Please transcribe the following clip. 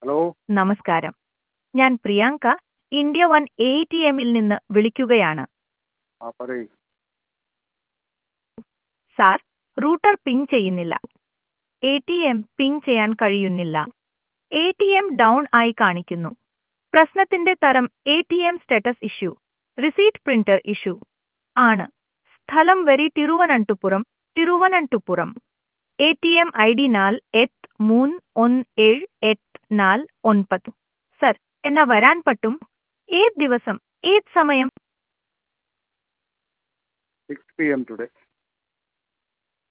hello നമസ്കാരം ഞാൻ Priyanka India one A T എമ്മിൽ നിന്ന് വിളിക്കുകയാണ് ആ പറയൂ സാർ റൂട്ടർ പിങ് ചെയ്യുന്നില്ല എ ടി എം പിങ് ചെയ്യാൻ കഴിയുന്നില്ല എ ടി എം ഡൗൺ ആയി കാണിക്കുന്നു പ്രശ്നത്തിന്റെ തരം A T M status issue receipt printer issue ആണ് സ്ഥലം വരി Thiruvananthapuram Thiruvananthapuram A T M I D നാൽ എട്ട് മൂന്ന് ഒന്ന് ഏഴ് എട്ട് നാല് ഒൻപത് സർ എന്നാ വരാൻ പറ്റും ഏത് ദിവസം ഏത് സമയം സിക്സ് പി എം ടുഡേ